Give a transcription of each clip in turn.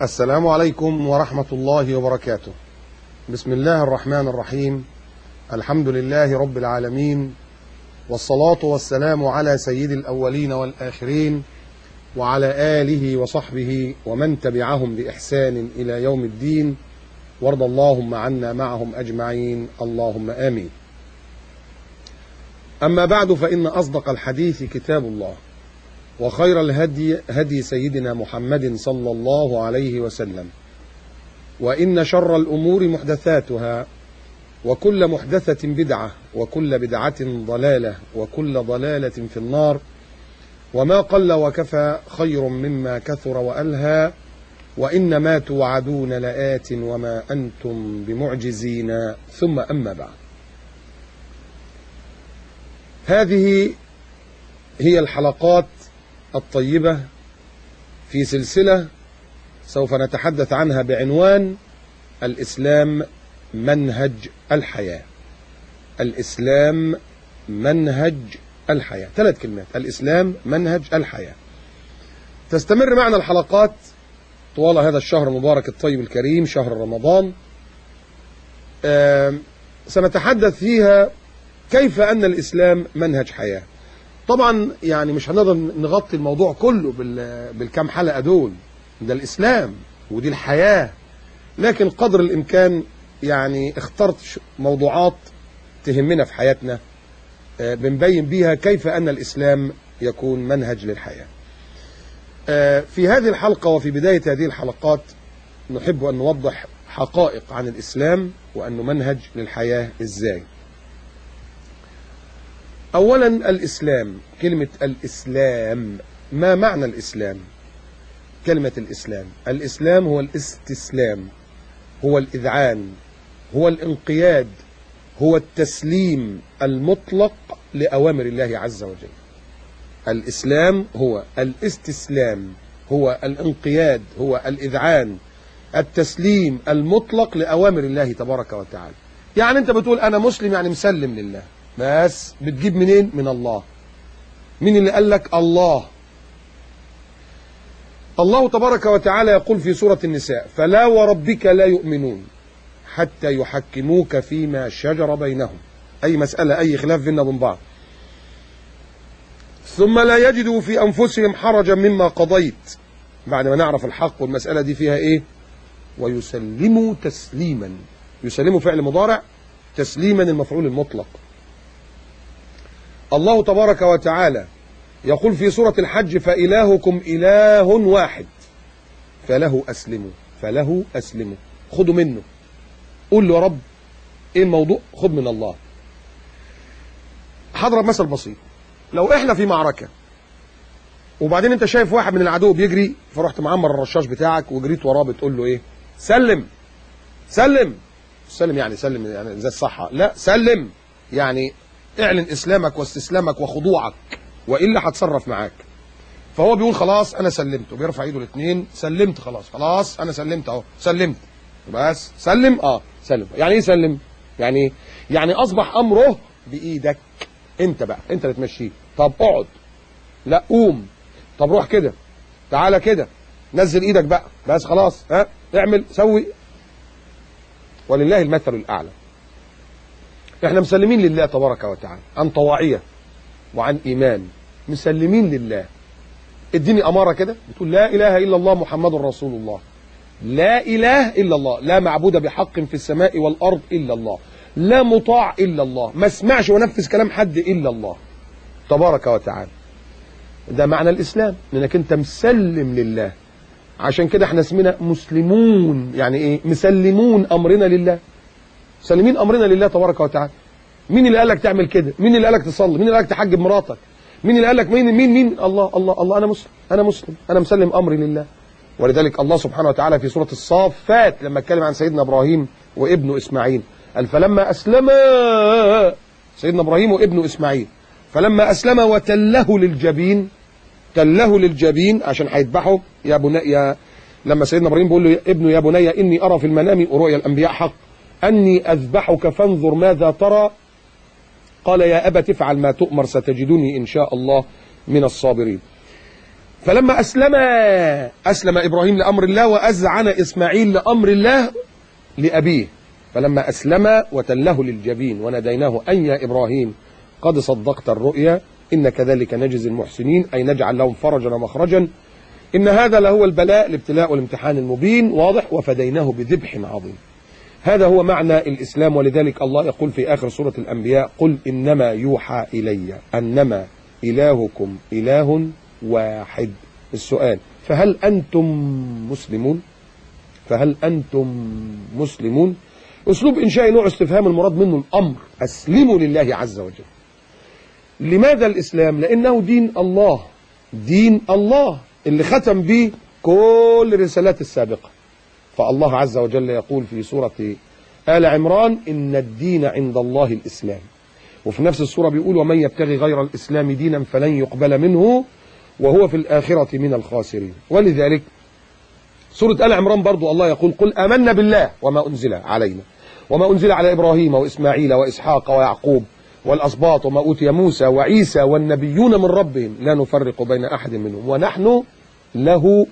السلام عليكم ورحمة الله وبركاته بسم الله الرحمن الرحيم الحمد لله رب العالمين والصلاة والسلام على سيد الأولين والآخرين وعلى آله وصحبه ومن تبعهم بإحسان إلى يوم الدين وارض اللهم عنا معهم أجمعين اللهم آمين أما بعد فإن أصدق الحديث كتاب الله وخير الهدي هدي سيدنا محمد صلى الله عليه وسلم وإن شر الأمور محدثاتها وكل محدثة بدعة وكل بدعة ضلالة وكل ضلالة في النار وما قل وكفى خير مما كثر وألهى وإن ما توعدون لآت وما أنتم بمعجزين ثم أما بعد هذه هي الحلقات الطيبة في سلسلة سوف نتحدث عنها بعنوان الإسلام منهج الحياة الإسلام منهج الحياة ثلاث كلمات الإسلام منهج الحياة تستمر معنا الحلقات طوال هذا الشهر المبارك الطيب الكريم شهر رمضان سنتحدث فيها كيف أن الإسلام منهج حياة طبعا يعني مش هنقدر نغطي الموضوع كله بالكام حلقة دول ده الإسلام ودي الحياة لكن قدر الإمكان يعني اخترت موضوعات تهمنا في حياتنا بنبين بيها كيف أن الإسلام يكون منهج للحياة في هذه الحلقة وفي بداية هذه الحلقات نحب أن نوضح حقائق عن الإسلام وأنه منهج للحياة إزاي أولا الإسلام كلمة الإسلام ما معنى الإسلام كلمة الإسلام الإسلام هو الاستسلام هو الإذعان هو الانقياد هو التسليم المطلق لأوامر الله عز وجل الإسلام هو الاستسلام هو الانقياد هو الإذعان التسليم المطلق لأوامر الله تبارك وتعالى يعني أنت بتقول أنا مسلم يعني مسلم لله بس بتجيب منين من الله مين اللي قال لك الله الله تبارك وتعالى يقول في سورة النساء فلا وربك لا يؤمنون حتى يحكموك فيما شجر بينهم أي مسألة أي خلاف بيننا وبين بعض ثم لا يجدوا في أنفسهم حرجا مما قضيت بعد ما نعرف الحق والمسألة دي فيها إيه ويسلموا تسليما يسلموا فعل مضارع تسليما المفعول المطلق الله تبارك وتعالى يقول في سورة الحج فإلهكم إله واحد فله أسلموا فله أسلموا خدوا منه قول له يا رب إيه الموضوع خد من الله هضرب مثل بسيط لو إحنا في معركة وبعدين أنت شايف واحد من العدو بيجري فرحت معمر الرشاش بتاعك وجريت وراه بتقول له إيه سلم سلم سلم يعني سلم يعني زي الصحة لا سلم يعني اعلن اسلامك واستسلامك وخضوعك والا هتصرف معاك فهو بيقول خلاص انا سلمت وبيرفع ايده الاثنين سلمت خلاص خلاص انا سلمت اهو سلمت بس سلم اه سلم يعني ايه سلم يعني يعني اصبح امره بايدك انت بقى انت اللي تمشيه طب اقعد لا قوم طب روح كده تعالى كده نزل ايدك بقى بس خلاص ها اعمل سوي ولله المثل الاعلى احنا مسلمين لله تبارك وتعالى عن طواعية وعن إيمان مسلمين لله اديني أمارة كده بتقول لا إله إلا الله محمد رسول الله لا إله إلا الله لا معبود بحق في السماء والأرض إلا الله لا مطاع إلا الله ما اسمعش ونفذ كلام حد إلا الله تبارك وتعالى ده معنى الإسلام لأنك أنت مسلم لله عشان كده احنا اسمنا مسلمون يعني ايه مسلمون أمرنا لله مسلمين امرنا لله تبارك وتعالى مين اللي قال لك تعمل كده مين اللي قال لك تصلي مين اللي قال لك تحجب مراتك مين اللي قال لك مين مين مين الله الله الله انا مسلم انا مسلم انا مسلم امري لله ولذلك الله سبحانه وتعالى في سوره الصافات لما اتكلم عن سيدنا ابراهيم وابنه اسماعيل قال فلما اسلم سيدنا ابراهيم وابنه اسماعيل فلما اسلم وتله للجبين تله للجبين عشان هيذبحه يا بني يا لما سيدنا ابراهيم بيقول له يا ابنه يا بني اني ارى في المنام ورؤيا الانبياء حق أني أذبحك فانظر ماذا ترى قال يا أبت افعل ما تؤمر ستجدني إن شاء الله من الصابرين فلما أسلم أسلم إبراهيم لأمر الله وأذعن إسماعيل لأمر الله لأبيه فلما أسلم وتله للجبين وناديناه أن يا إبراهيم قد صدقت الرؤيا إن كذلك نجزي المحسنين أي نجعل لهم فرجا ومخرجا إن هذا لهو البلاء الابتلاء والامتحان المبين واضح وفديناه بذبح عظيم هذا هو معنى الإسلام ولذلك الله يقول في آخر سورة الأنبياء قل إنما يوحى إلي أنما إلهكم إله واحد السؤال فهل أنتم مسلمون فهل أنتم مسلمون أسلوب إنشاء نوع استفهام المراد منه الأمر أسلموا لله عز وجل لماذا الإسلام لأنه دين الله دين الله اللي ختم به كل الرسالات السابقة فالله عز وجل يقول في سورة آل عمران إن الدين عند الله الإسلام وفي نفس السورة بيقول ومن يبتغي غير الإسلام دينا فلن يقبل منه وهو في الآخرة من الخاسرين ولذلك سورة آل عمران برضو الله يقول قل آمنا بالله وما أنزل علينا وما أنزل على إبراهيم وإسماعيل وإسحاق ويعقوب والأسباط وما أوتي موسى وعيسى والنبيون من ربهم لا نفرق بين أحد منهم ونحن له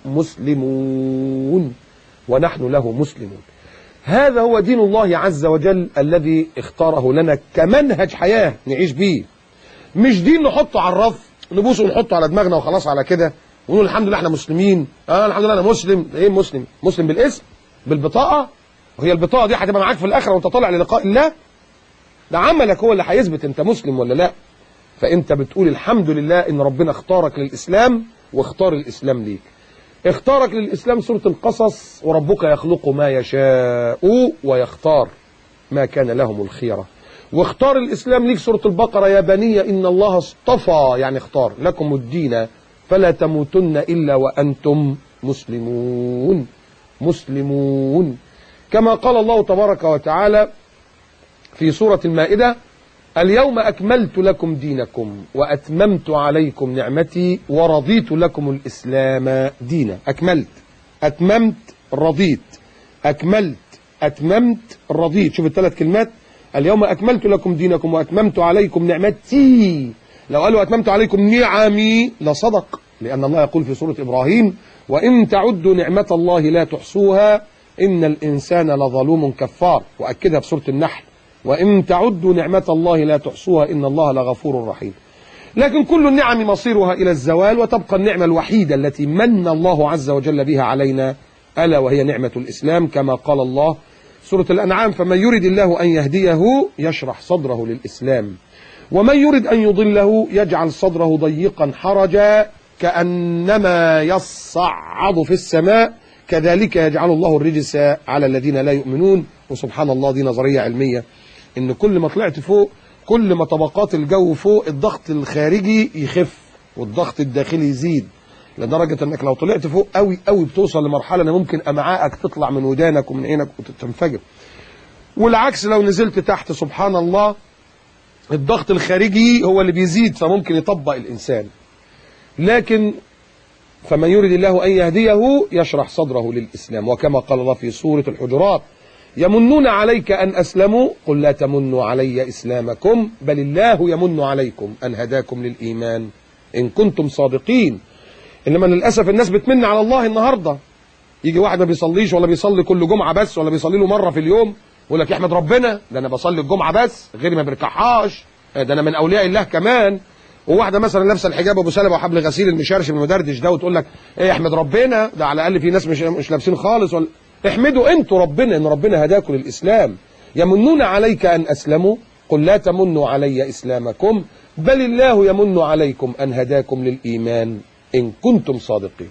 مسلمون ونحن له مسلمون هذا هو دين الله عز وجل الذي اختاره لنا كمنهج حياة نعيش به مش دين نحطه على الرف نبوسه ونحطه على دماغنا وخلاص على كده ونقول الحمد لله احنا مسلمين اه الحمد لله انا مسلم ايه مسلم مسلم بالاسم بالبطاقه وهي البطاقه دي هتبقى معاك في الاخره وانت طالع للقاء الله ده عملك هو اللي هيثبت انت مسلم ولا لا فانت بتقول الحمد لله ان ربنا اختارك للاسلام واختار الاسلام ليك اختارك للاسلام سوره القصص وربك يخلق ما يشاء ويختار ما كان لهم الخيره واختار الاسلام ليك سوره البقره يا بني ان الله اصطفى يعني اختار لكم الدين فلا تموتن الا وانتم مسلمون مسلمون كما قال الله تبارك وتعالى في سورة المائدة اليوم أكملت لكم دينكم وأتممت عليكم نعمتي ورضيت لكم الإسلام دينا أكملت أتممت رضيت أكملت أتممت رضيت شوف الثلاث كلمات اليوم أكملت لكم دينكم وأتممت عليكم نعمتي لو قالوا أتممت عليكم نعمي لصدق لأن الله يقول في سورة إبراهيم وإن تعدوا نعمة الله لا تحصوها إن الإنسان لظلوم كفار وأكدها في سورة النحل وإن تعدوا نعمة الله لا تحصوها إن الله لغفور رحيم لكن كل النعم مصيرها إلى الزوال وتبقى النعمة الوحيدة التي من الله عز وجل بها علينا ألا وهي نعمة الإسلام كما قال الله سورة الأنعام فمن يرد الله أن يهديه يشرح صدره للإسلام ومن يرد أن يضله يجعل صدره ضيقا حرجا كأنما يصعد في السماء كذلك يجعل الله الرجس على الذين لا يؤمنون وسبحان الله دي نظرية علمية ان كل ما طلعت فوق كل ما طبقات الجو فوق الضغط الخارجي يخف والضغط الداخلي يزيد لدرجة انك لو طلعت فوق قوي قوي بتوصل لمرحلة ان ممكن امعائك تطلع من ودانك ومن عينك وتنفجر والعكس لو نزلت تحت سبحان الله الضغط الخارجي هو اللي بيزيد فممكن يطبق الانسان لكن فمن يريد الله ان يهديه يشرح صدره للاسلام وكما قال الله في سورة الحجرات يمنون عليك أن أسلموا قل لا تمنوا علي إسلامكم بل الله يمن عليكم أن هداكم للإيمان إن كنتم صادقين إنما للأسف الناس بتمن على الله النهاردة يجي واحد ما بيصليش ولا بيصلي كل جمعة بس ولا بيصلي له مرة في اليوم يقول لك يحمد ربنا ده أنا بصلي الجمعة بس غيري ما بيركعهاش ده أنا من أولياء الله كمان وواحده مثلا لابسه الحجاب ابو سلمه وحبل غسيل المشرشف المدردش ده وتقول لك ايه احمد ربنا ده على الاقل في ناس مش مش لابسين خالص ولا احمدوا انتوا ربنا ان ربنا هداكم للاسلام يمنون عليك ان اسلموا قل لا تمنوا علي اسلامكم بل الله يمن عليكم ان هداكم للايمان ان كنتم صادقين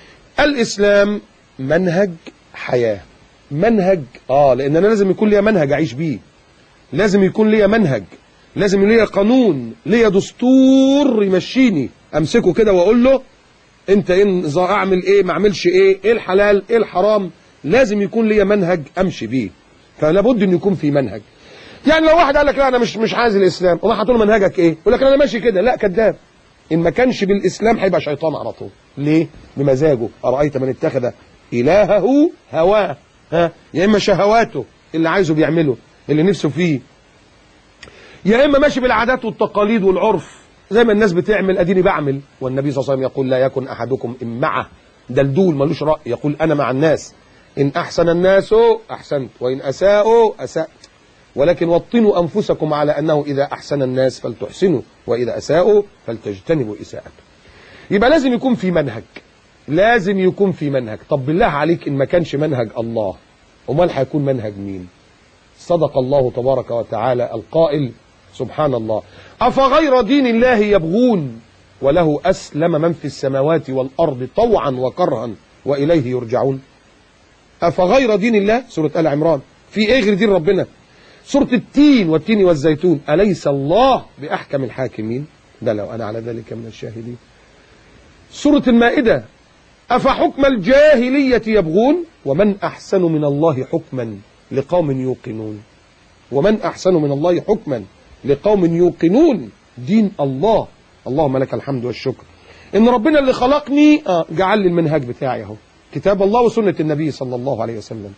الاسلام منهج حياه منهج اه لان انا لازم يكون ليا منهج اعيش بيه لازم يكون ليا منهج لازم ليا قانون ليا دستور يمشيني امسكه كده واقول له انت ان اعمل ايه ما اعملش ايه ايه الحلال ايه الحرام لازم يكون ليا منهج امشي بيه فلا بد ان يكون في منهج يعني لو واحد قال لك لا انا مش مش عايز الاسلام وما هتقول له منهجك ايه يقول لك انا ماشي كده لا كذاب ان ما كانش بالاسلام هيبقى شيطان على طول ليه بمزاجه ارايت من اتخذ الهه هواه ها يا اما شهواته اللي عايزه بيعمله اللي نفسه فيه يا اما ماشي بالعادات والتقاليد والعرف زي ما الناس بتعمل اديني بعمل والنبي صلى الله عليه وسلم يقول لا يكن احدكم امعه دلدول ملوش راي يقول انا مع الناس ان احسن الناس احسنت وان اساءوا اسات ولكن وطنوا انفسكم على انه اذا احسن الناس فلتحسنوا واذا اساءوا فلتجتنبوا اساءته يبقى لازم يكون في منهج لازم يكون في منهج طب بالله عليك ان ما كانش منهج الله امال هيكون منهج مين صدق الله تبارك وتعالى القائل سبحان الله أفغير دين الله يبغون وله أسلم من في السماوات والأرض طوعا وكرها وإليه يرجعون أفغير دين الله سورة آل عمران في إيه غير دين ربنا سورة التين والتين والزيتون أليس الله بأحكم الحاكمين ده لو أنا على ذلك من الشاهدين سورة المائدة أفحكم الجاهلية يبغون ومن أحسن من الله حكما لقوم يوقنون ومن أحسن من الله حكما لقوم يوقنون دين الله اللهم لك الحمد والشكر إن ربنا اللي خلقني آه جعل لي المنهج بتاعي اهو كتاب الله وسنة النبي صلى الله عليه وسلم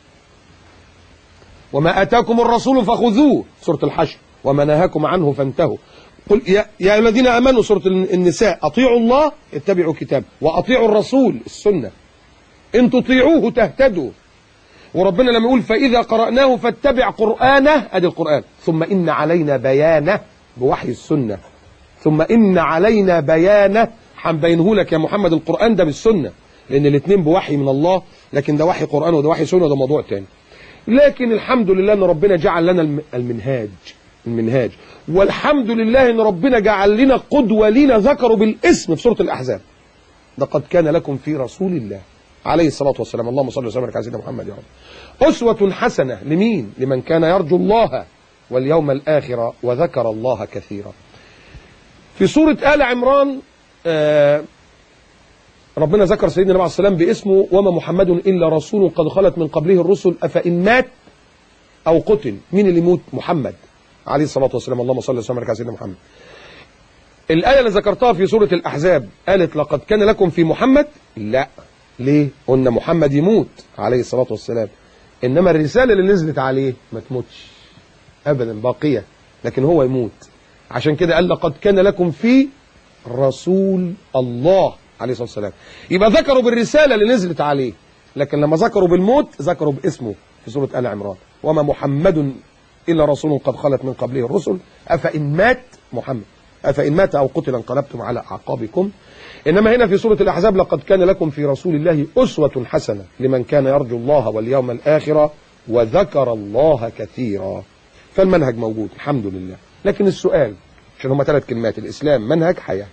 وما آتاكم الرسول فخذوه سورة الحشر وما نهاكم عنه فانتهوا قل يا, يا الذين آمنوا سورة النساء أطيعوا الله اتبعوا كتاب وأطيعوا الرسول السنة إن تطيعوه تهتدوا وربنا لما يقول فإذا قرأناه فاتبع قرآنه أدي القرآن ثم إن علينا بيانه بوحي السنة ثم إن علينا بيانه هنبينه لك يا محمد القرآن ده بالسنة لأن الاثنين بوحي من الله لكن ده وحي قرآن وده وحي سنة وده موضوع تاني لكن الحمد لله أن ربنا جعل لنا المنهاج المنهاج والحمد لله أن ربنا جعل لنا قدوة لنا ذكروا بالاسم في سورة الأحزاب لقد كان لكم في رسول الله عليه الصلاة والسلام اللهم صل وسلم على سيدنا محمد يا رب أسوة حسنة لمين لمن كان يرجو الله واليوم الآخر وذكر الله كثيرا في سورة آل عمران آه ربنا ذكر سيدنا النبي عليه السلام باسمه وما محمد إلا رسول قد خلت من قبله الرسل أفإن مات أو قتل مين اللي يموت محمد عليه الصلاة والسلام اللهم صل وسلم على سيدنا محمد الآية اللي ذكرتها في سورة الأحزاب قالت لقد كان لكم في محمد لا ليه قلنا محمد يموت عليه الصلاة والسلام إنما الرسالة اللي نزلت عليه ما تموتش أبدا باقية لكن هو يموت عشان كده قال لقد كان لكم في رسول الله عليه الصلاة والسلام يبقى ذكروا بالرسالة اللي نزلت عليه لكن لما ذكروا بالموت ذكروا باسمه في سورة آل عمران وما محمد إلا رسول قد خلت من قبله الرسل أفإن مات محمد أفإن مات أو قتل انقلبتم على أعقابكم إنما هنا في سورة الأحزاب لقد كان لكم في رسول الله أسوة حسنة لمن كان يرجو الله واليوم الآخر وذكر الله كثيرا فالمنهج موجود الحمد لله لكن السؤال عشان هما ثلاث كلمات الإسلام منهج حياة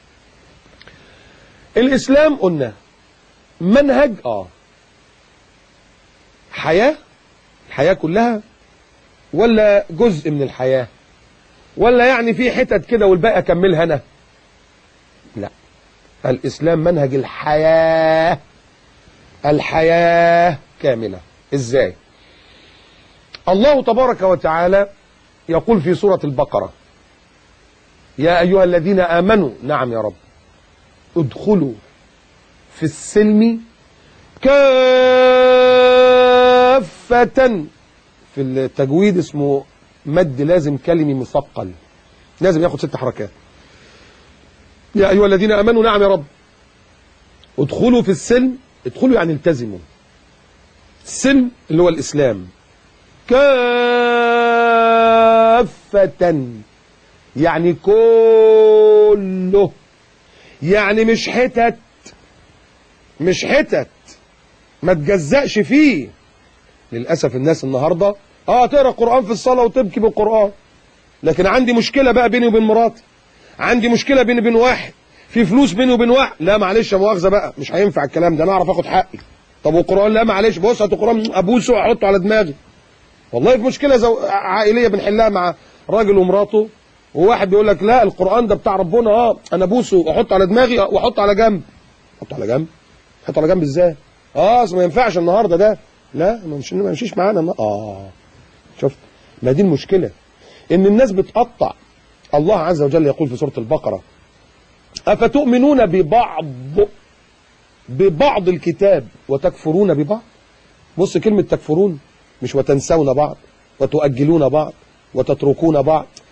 الإسلام قلنا منهج آه حياة الحياة كلها ولا جزء من الحياة ولا يعني في حتت كده والباقي أكملها أنا لا الإسلام منهج الحياة الحياة كاملة إزاي الله تبارك وتعالى يقول في سورة البقرة يا أيها الذين آمنوا نعم يا رب ادخلوا في السلم كافة في التجويد اسمه مد لازم كلمي مثقل لازم ياخد ست حركات يا أيها الذين آمنوا نعم يا رب ادخلوا في السلم ادخلوا يعني التزموا السلم اللي هو الإسلام كافة يعني كله يعني مش حتت مش حتت ما تجزأش فيه للأسف الناس النهاردة اه تقرأ قرآن في الصلاة وتبكي بالقرآن لكن عندي مشكلة بقى بيني وبين مراتي عندي مشكلة بيني وبين واحد في فلوس بيني وبين واحد لا معلش يا مؤاخذة بقى مش هينفع الكلام ده انا اعرف اخد حقي طب والقرآن لا معلش بص هات القرآن ابوسه واحطه على دماغي والله في مشكلة زو... عائلية بنحلها مع راجل ومراته وواحد بيقول لك لا القرآن ده بتاع ربنا اه انا ابوسه واحطه على دماغي واحطه على جنب احطه على جنب احطه على جنب ازاي اه اصل ما ينفعش النهارده ده لا ما مش ما يمشيش معانا اه شفت ما دي المشكلة ان الناس بتقطع الله عز وجل يقول في سورة البقرة أفتؤمنون ببعض ببعض الكتاب وتكفرون ببعض بص كلمة تكفرون مش وتنسون بعض وتؤجلون بعض وتتركون بعض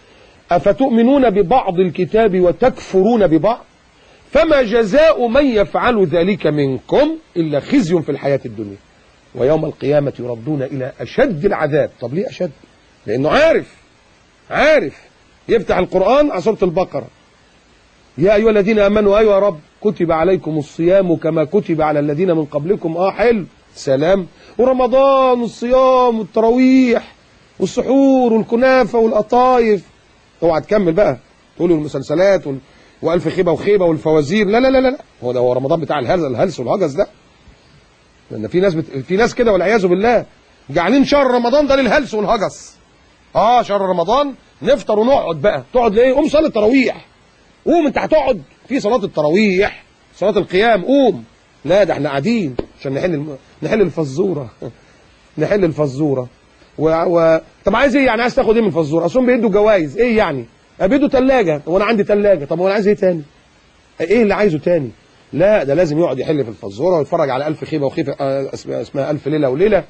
أفتؤمنون ببعض الكتاب وتكفرون ببعض فما جزاء من يفعل ذلك منكم إلا خزي في الحياة الدنيا ويوم القيامة يردون إلى أشد العذاب طب ليه أشد لأنه عارف عارف يفتح القرآن على سورة البقرة يا أيها الذين آمنوا أيها رب كتب عليكم الصيام كما كتب على الذين من قبلكم آه حلو سلام ورمضان والصيام والتراويح والسحور والكنافة والقطايف اوعى تكمل بقى تقولوا المسلسلات وال... والف خيبه وخيبه والفوازير لا لا لا لا هو ده هو رمضان بتاع الهلس الهلس والهجس ده لان في ناس بت... في ناس كده والعياذ بالله جعلين شهر رمضان ده للهلس والهجس اه شهر رمضان نفطر ونقعد بقى تقعد ليه قوم صلي التراويح قوم انت هتقعد في صلاه التراويح صلاه القيام قوم لا ده احنا قاعدين عشان نحل الم... نحل الفزوره نحل الفزوره و... و... طب عايز ايه يعني عايز تاخد ايه من الفزوره اصلا بيدوا جوائز ايه يعني بيدوا ثلاجه وانا عندي ثلاجه طب وانا عايز ايه تاني ايه اللي عايزه تاني لا ده لازم يقعد يحل في الفزوره ويتفرج على ألف خيبه وخيبه آه، اسمها اسمها ألف ليله وليله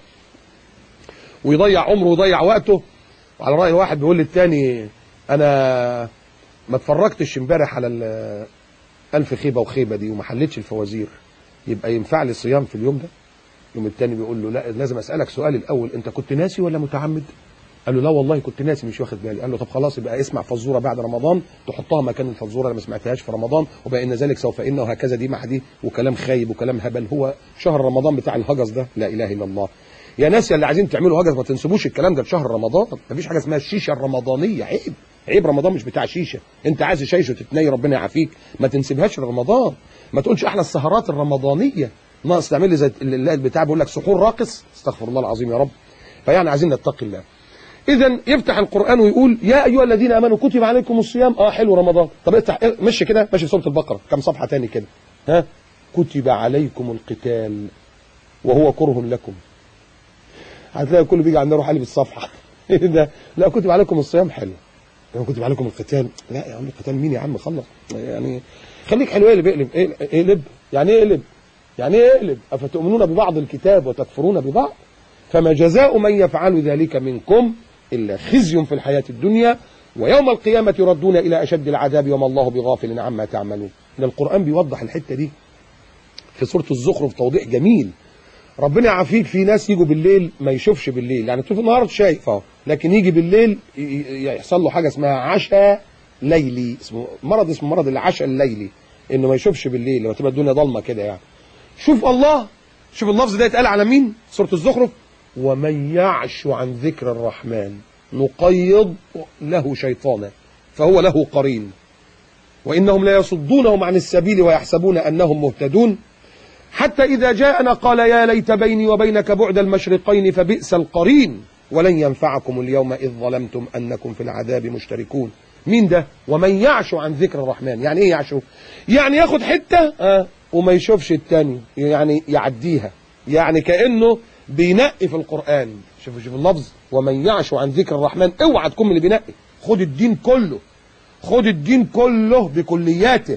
ويضيع عمره ويضيع وقته وعلى راي واحد بيقول للتاني انا ما اتفرجتش امبارح على ال- ألف خيبه وخيبه دي وما حلتش الفوازير يبقى ينفع لي صيام في اليوم ده يوم التاني بيقول له لا لازم اسالك سؤال الاول انت كنت ناسي ولا متعمد قال له لا والله كنت ناسي مش واخد بالي قال له طب خلاص يبقى اسمع فزوره بعد رمضان تحطها مكان الفزوره اللي ما سمعتهاش في رمضان وبقى ان ذلك سوف ان وهكذا دي مع دي وكلام خايب وكلام هبل هو شهر رمضان بتاع الهجس ده لا اله الا الله يا ناس يا اللي عايزين تعملوا هجس ما تنسبوش الكلام ده لشهر رمضان مفيش حاجه اسمها الشيشه الرمضانيه عيب عيب رمضان مش بتاع شيشه انت عايز شيشه وتتني ربنا يعافيك ما تنسبهاش لرمضان ما تقولش احلى السهرات الرمضانيه ناقص تعمل لي زي اللي بتاع بيقول لك سحور راقص استغفر الله العظيم يا رب فيعني عايزين نتقي الله اذا يفتح القران ويقول يا ايها الذين امنوا كتب عليكم الصيام اه حلو رمضان طب افتح إيه، مشي كده ماشي في سوره البقره كم صفحه تاني كده ها كتب عليكم القتال وهو كره لكم هتلاقي كله بيجي عندنا يروح قلب الصفحه ايه ده لا كتب عليكم الصيام حلو لو كتب عليكم القتال لا يا عم القتال مين يا عم خلص يعني خليك حلو اقلب اقلب اقلب اقلب يعني ايه اقلب يعني ايه اقلب افتؤمنون ببعض الكتاب وتكفرون ببعض فما جزاء من يفعل ذلك منكم إلا خزي في الحياة الدنيا ويوم القيامة يردون إلى أشد العذاب وما الله بغافل عما تعملون ده القرآن بيوضح الحتة دي في سورة الزخرف توضيح جميل ربنا يعافيك في ناس يجوا بالليل ما يشوفش بالليل يعني طول النهار شايف اهو لكن يجي بالليل ي- ي- يحصل له حاجه اسمها عشاء ليلي اسمه مرض اسمه مرض العشاء الليلي انه ما يشوفش بالليل لما تبقى الدنيا ضلمه كده يعني شوف الله شوف اللفظ ده يتقال على مين سوره الزخرف ومن يعش عن ذكر الرحمن نقيض له شيطانا فهو له قرين وانهم لا يصدونهم عن السبيل ويحسبون انهم مهتدون حتى إذا جاءنا قال يا ليت بيني وبينك بعد المشرقين فبئس القرين ولن ينفعكم اليوم إذ ظلمتم أنكم في العذاب مشتركون مين ده ومن يعشو عن ذكر الرحمن يعني ايه يعشو يعني ياخد حتة آه وما يشوفش التاني يعني يعديها يعني كأنه بينقي في القرآن شوف شوف اللفظ ومن يعشو عن ذكر الرحمن اوعى تكون من اللي بينقي خد الدين كله خد الدين كله بكلياته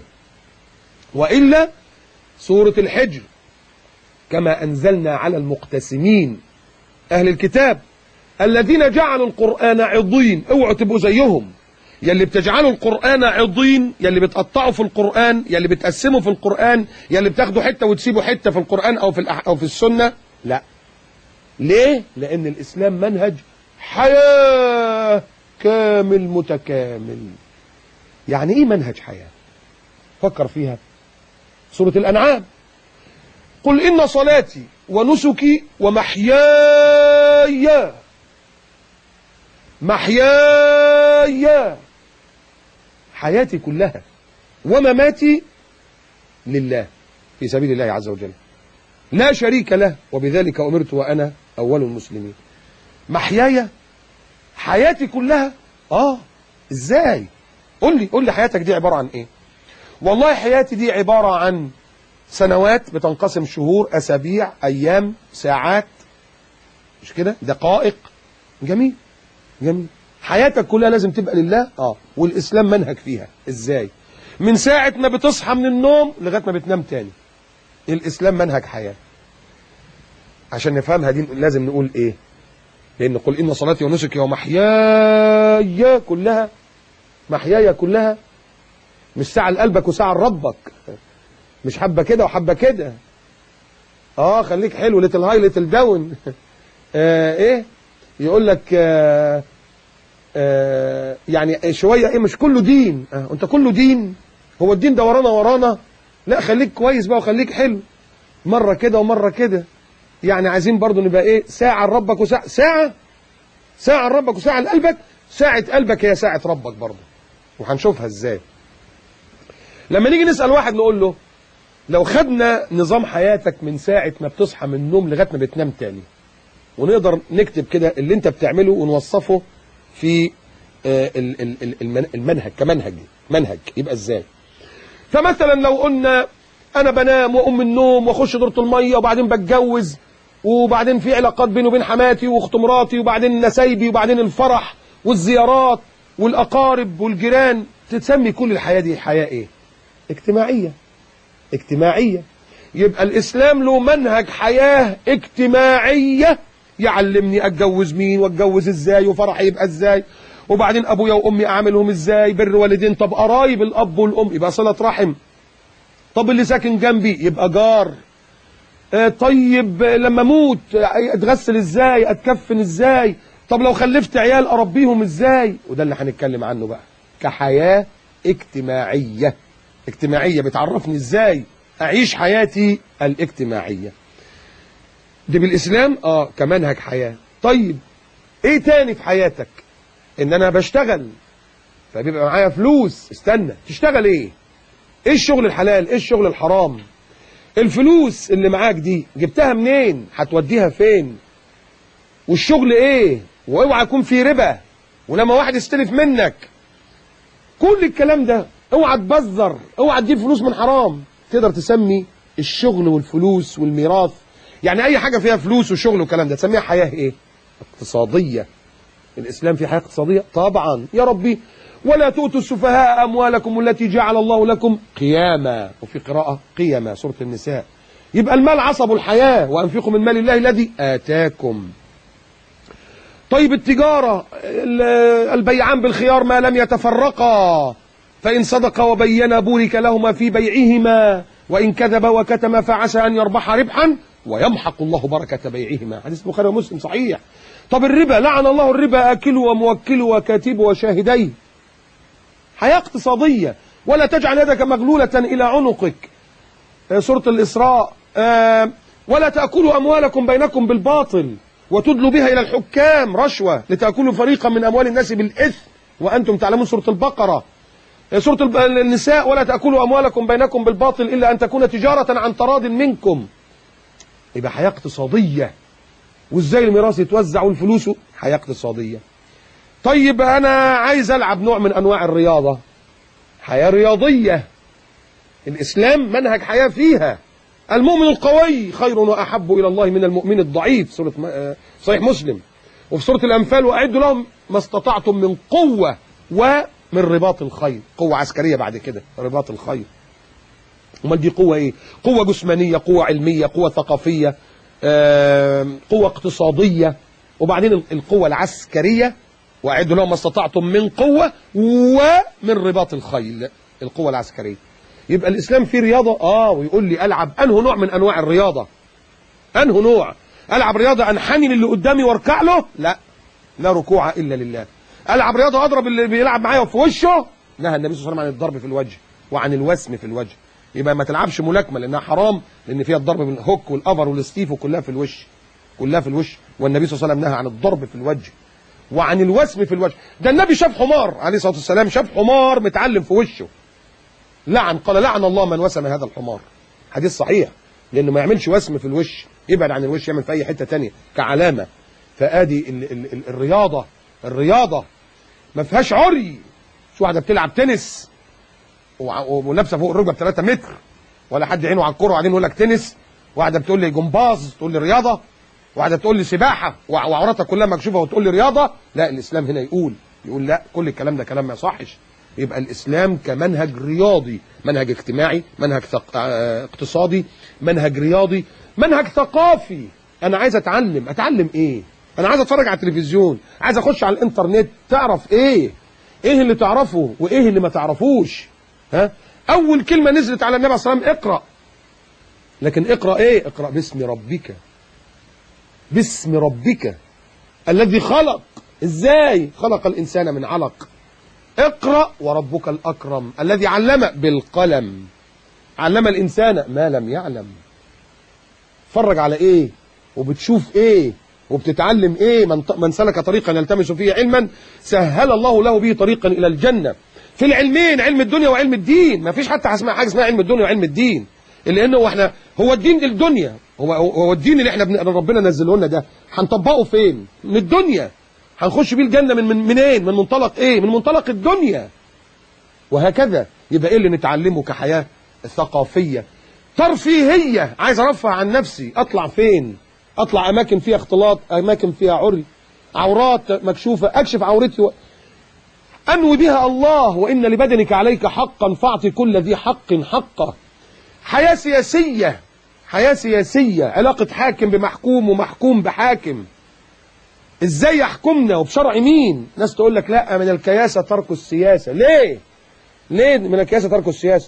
وإلا سورة الحجر كما أنزلنا على المقتسمين أهل الكتاب الذين جعلوا القرآن عضين اوعوا تبقوا زيهم يلي بتجعلوا القرآن عضين يلي بتقطعوا في القرآن يلي بتقسموا في القرآن يلي بتاخدوا حتة وتسيبوا حتة في القرآن أو في, الأح... أو في السنة لا ليه؟ لأن الإسلام منهج حياة كامل متكامل يعني إيه منهج حياة؟ فكر فيها سورة الأنعام قل إن صلاتي ونسكي ومحياي محياي حياتي كلها ومماتي لله في سبيل الله عز وجل لا شريك له وبذلك أمرت وأنا أول المسلمين محياي حياتي كلها آه إزاي قل لي قل لي حياتك دي عبارة عن إيه والله حياتي دي عبارة عن سنوات بتنقسم شهور أسابيع أيام ساعات مش كده دقائق جميل جميل حياتك كلها لازم تبقى لله اه والإسلام منهج فيها إزاي من ساعة ما بتصحى من النوم لغاية ما بتنام تاني الإسلام منهج حياة عشان نفهمها دي لازم نقول إيه لأن قل إن صلاتي ونسكي ومحياي كلها محياي كلها مش ساعة لقلبك وساعة لربك مش حبة كده وحبة كده اه خليك حلو ليتل هاي ليتل داون آه ايه يقول لك آه آه يعني شوية ايه مش كله دين آه انت كله دين هو الدين ده ورانا ورانا لا خليك كويس بقى وخليك حلو مرة كده ومرة كده يعني عايزين برضو نبقى ايه ساعة لربك وساعة ساعة ساعة لربك وساعة لقلبك ساعة قلبك هي ساعة ربك برضو وهنشوفها ازاي لما نيجي نسأل واحد نقول له لو خدنا نظام حياتك من ساعة ما بتصحى من النوم لغاية ما بتنام تاني ونقدر نكتب كده اللي انت بتعمله ونوصفه في آه، ال- ال- ال- المن- المنهج كمنهج منهج يبقى ازاي فمثلا لو قلنا انا بنام واقوم من النوم واخش دورة المية وبعدين بتجوز وبعدين في علاقات بيني وبين حماتي واخت مراتي وبعدين نسايبي وبعدين الفرح والزيارات والاقارب والجيران تسمي كل الحياة دي حياة ايه اجتماعية اجتماعية يبقى الإسلام له منهج حياة اجتماعية يعلمني أتجوز مين وأتجوز إزاي وفرحي يبقى إزاي وبعدين أبويا وأمي أعملهم إزاي بر والدين طب قرايب الأب والأم يبقى صلة رحم طب اللي ساكن جنبي يبقى جار آه، طيب آه، لما اموت آه، اتغسل ازاي اتكفن ازاي طب لو خلفت عيال اربيهم ازاي وده اللي هنتكلم عنه بقى كحياة اجتماعية اجتماعية بتعرفني ازاي اعيش حياتي الاجتماعية دي بالاسلام اه كمنهج حياة طيب ايه تاني في حياتك ان انا بشتغل فبيبقى معايا فلوس استنى تشتغل ايه ايه الشغل الحلال ايه الشغل الحرام الفلوس اللي معاك دي جبتها منين هتوديها فين والشغل ايه واوعى يكون في ربا ولما واحد يستلف منك كل الكلام ده اوعى تبذر اوعى تجيب فلوس من حرام تقدر تسمي الشغل والفلوس والميراث يعني اي حاجه فيها فلوس وشغل والكلام ده تسميها حياه ايه اقتصاديه الاسلام في حياه اقتصاديه طبعا يا ربي ولا تؤتوا السفهاء اموالكم التي جعل الله لكم قياما وفي قراءه قيما سوره النساء يبقى المال عصب الحياه وانفقوا من مال الله الذي اتاكم طيب التجارة ال- البيعان بالخيار ما لم يتفرقا فإن صدقا وبينا بورك لهما في بيعهما وإن كذب وكتم فعسى أن يربح ربحا ويمحق الله بركة بيعهما حديث البخاري ومسلم صحيح طب الربا لعن الله الربا آكله وموكله وكاتبه وشاهديه حياة اقتصادية ولا تجعل يدك مغلولة إلى عنقك آه، سورة الإسراء آه، ولا تأكلوا أموالكم بينكم بالباطل وتدلوا بها إلى الحكام رشوة لتأكلوا فريقا من أموال الناس بالإثم وأنتم تعلمون سورة البقرة آه، سورة الب- النساء ولا تأكلوا أموالكم بينكم بالباطل إلا أن تكون تجارة عن تراض منكم يبقى حياة اقتصادية وإزاي الميراث يتوزع والفلوس حياة اقتصادية طيب أنا عايز ألعب نوع من أنواع الرياضة حياة رياضية الإسلام منهج حياة فيها المؤمن القوي خير وأحب إلى الله من المؤمن الضعيف سورة م- آه، صحيح مسلم وفي سورة الأنفال وأعدوا لهم ما استطعتم من قوة ومن رباط الخير قوة عسكرية بعد كده رباط الخير امال دي قوة ايه قوة جسمانية قوة علمية قوة ثقافية آم، قوة اقتصادية وبعدين ال- القوة العسكرية واعدوا لهم ما استطعتم من قوة ومن رباط الخيل القوة العسكرية يبقى الاسلام فيه رياضة اه ويقول لي العب انه نوع من انواع الرياضة انه نوع العب رياضة انحني للي قدامي واركع له لا لا ركوع الا لله العب رياضة اضرب اللي بيلعب معايا في وشه نهى النبي صلى الله عليه وسلم عن الضرب في الوجه وعن الوسم في الوجه يبقى ما تلعبش ملاكمه لانها حرام لان فيها الضرب بالهوك والافر والستيف وكلها في الوش كلها في الوش والنبي صلى الله عليه وسلم نهى عن الضرب في الوجه وعن الوسم في الوجه ده النبي شاف حمار عليه الصلاه والسلام شاف حمار متعلم في وشه لعن قال لعن الله من وسم هذا الحمار حديث صحيح لانه ما يعملش وسم في الوش يبعد عن الوش يعمل في اي حته تانية كعلامه فادي ال ال ال الرياضه الرياضه ما فيهاش عري شو واحده بتلعب تنس وع- ولابسه فوق الركبه ب 3 متر ولا حد عينه على الكوره وبعدين يقول لك تنس واحده بتقول لي جمباز تقول لي رياضه واحده بتقول لي سباحه وع- وعورتها كلها مكشوفه وتقول لي رياضه لا الاسلام هنا يقول يقول لا كل الكلام ده كلام ما يصحش يبقى الاسلام كمنهج رياضي منهج اجتماعي منهج ثق... آه، اقتصادي منهج رياضي منهج ثقافي انا عايز اتعلم اتعلم ايه انا عايز اتفرج على التلفزيون عايز اخش على الانترنت تعرف ايه ايه اللي تعرفه وايه اللي ما تعرفوش ها اول كلمه نزلت على النبي صلى الله عليه وسلم اقرا لكن اقرا ايه اقرا باسم ربك باسم ربك الذي خلق ازاي خلق الانسان من علق اقرا وربك الاكرم الذي علم بالقلم علم الانسان ما لم يعلم فرج على ايه وبتشوف ايه وبتتعلم ايه من, من سلك طريقا يلتمس فيه علما سهل الله له به طريقا الى الجنه في العلمين علم الدنيا وعلم الدين ما فيش حتى اسمها حاجه اسمها علم الدنيا وعلم الدين لانه هو احنا هو الدين الدنيا هو هو الدين اللي احنا بن- ربنا نزله لنا ده هنطبقه فين من الدنيا هنخش بيه الجنه من من منين من منطلق ايه من منطلق الدنيا وهكذا يبقى ايه اللي نتعلمه كحياه ثقافيه ترفيهيه عايز ارفه عن نفسي اطلع فين اطلع اماكن فيها اختلاط اماكن فيها عري عورات مكشوفه اكشف عورتي و... انوي بها الله وان لبدنك عليك حقا فاعطي كل ذي حق حقه حياه سياسيه حياه سياسيه علاقه حاكم بمحكوم ومحكوم بحاكم ازاي يحكمنا وبشرع مين ناس تقول لك لا من الكياسه ترك السياسه ليه ليه من الكياسه ترك السياسه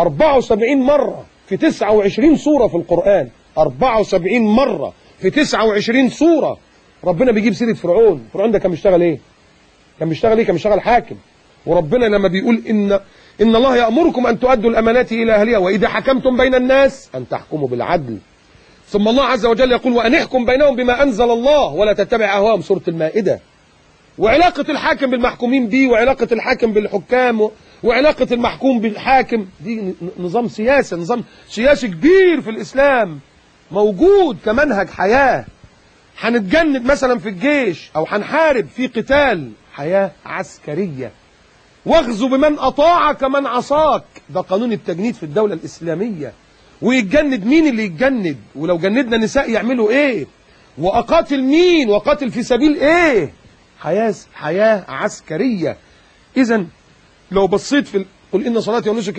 74 مره في 29 سوره في القران 74 مره في 29 سوره ربنا بيجيب سيره فرعون فرعون ده كان بيشتغل ايه كان بيشتغل ايه كان بيشتغل حاكم وربنا لما بيقول ان ان الله يامركم ان تؤدوا الامانات الى اهلها واذا حكمتم بين الناس ان تحكموا بالعدل ثم الله عز وجل يقول وان احكم بينهم بما انزل الله ولا تتبع اهواهم سوره المائده وعلاقة الحاكم بالمحكومين بيه وعلاقة الحاكم بالحكام و- وعلاقة المحكوم بالحاكم دي ن- نظام سياسي نظام سياسي كبير في الإسلام موجود كمنهج حياة هنتجند مثلا في الجيش أو هنحارب في قتال حياة عسكرية واغزو بمن أطاعك من عصاك ده قانون التجنيد في الدولة الإسلامية ويتجند مين اللي يتجند ولو جندنا نساء يعملوا ايه وأقاتل مين وأقاتل في سبيل ايه حياة حياة عسكرية إذا لو بصيت في ال- قل إن صلاتي ونسكي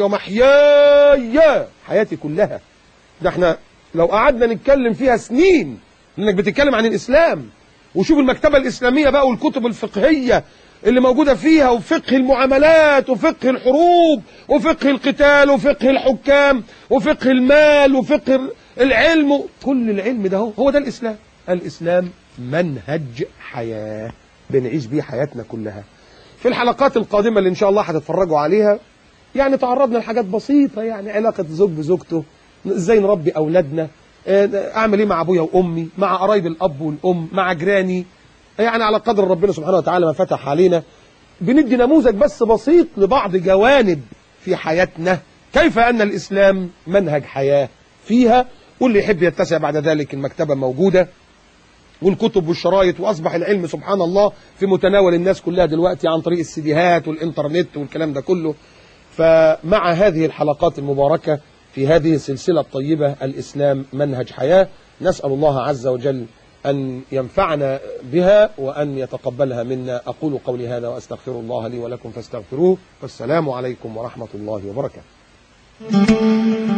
ومحياي حياتي كلها ده احنا لو قعدنا نتكلم فيها سنين لأنك بتتكلم عن الإسلام وشوف المكتبة الإسلامية بقى والكتب الفقهية اللي موجودة فيها وفقه المعاملات وفقه الحروب وفقه القتال وفقه الحكام وفقه المال وفقه العلم كل العلم ده هو هو ده الإسلام الإسلام منهج حياة بنعيش بيه حياتنا كلها في الحلقات القادمة اللي إن شاء الله هتتفرجوا عليها يعني تعرضنا لحاجات بسيطة يعني علاقة زوج بزوجته ازاي نربي أولادنا آه، أعمل إيه مع أبويا وأمي مع قرايب الأب والأم مع جيراني يعني على قدر ربنا سبحانه وتعالى ما فتح علينا بندي نموذج بس بسيط لبعض جوانب في حياتنا كيف أن الإسلام منهج حياة فيها واللي يحب يتسع بعد ذلك المكتبة موجودة والكتب والشرايط واصبح العلم سبحان الله في متناول الناس كلها دلوقتي عن طريق السيديهات والانترنت والكلام ده كله فمع هذه الحلقات المباركه في هذه السلسله الطيبه الاسلام منهج حياه نسال الله عز وجل ان ينفعنا بها وان يتقبلها منا اقول قولي هذا واستغفر الله لي ولكم فاستغفروه والسلام عليكم ورحمه الله وبركاته